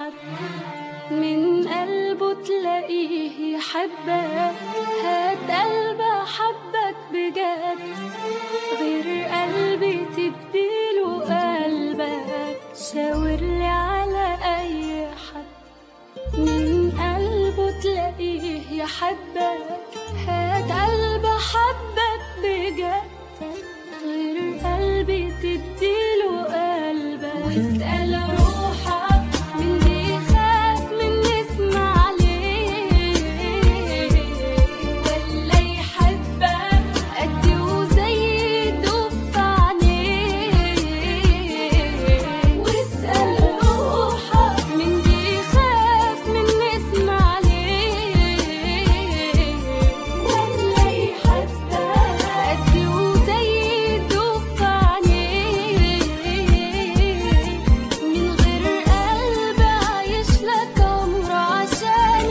حد من قلبه تلاقيه يحبك هات قلب حبك بجد غير قلبي تديله قلبك شاورلي على أي حد من قلبه تلاقيه يحبك هات قلب حبك بجد غير قلبي تديله قلبك واسأل روحك من بيخاف من نسمع عليه ولا يحبك قدي وزي يدوب في عينيه واسأل روحك من بيخاف من نسمع عليه ولا يحبك قدي وزي يدوب في عينيه من غير قلب عايش لك عمره عشان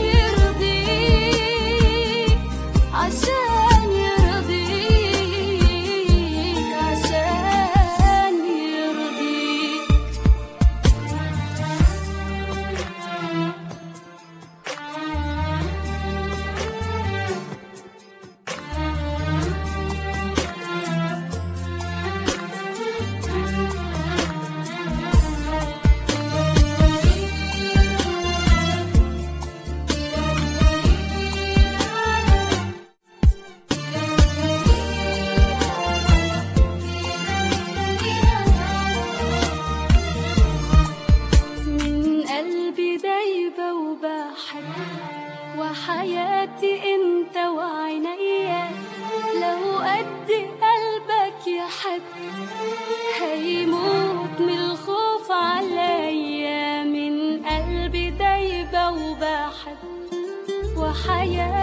يرضيك عشان يرضيك عشان يرضيك من قلبي دايبة وبحب وحياتي انت وعينيا لو قد قلبك يحب هيموت من الخوف عليا من قلبي دايبة وبحب وحياتي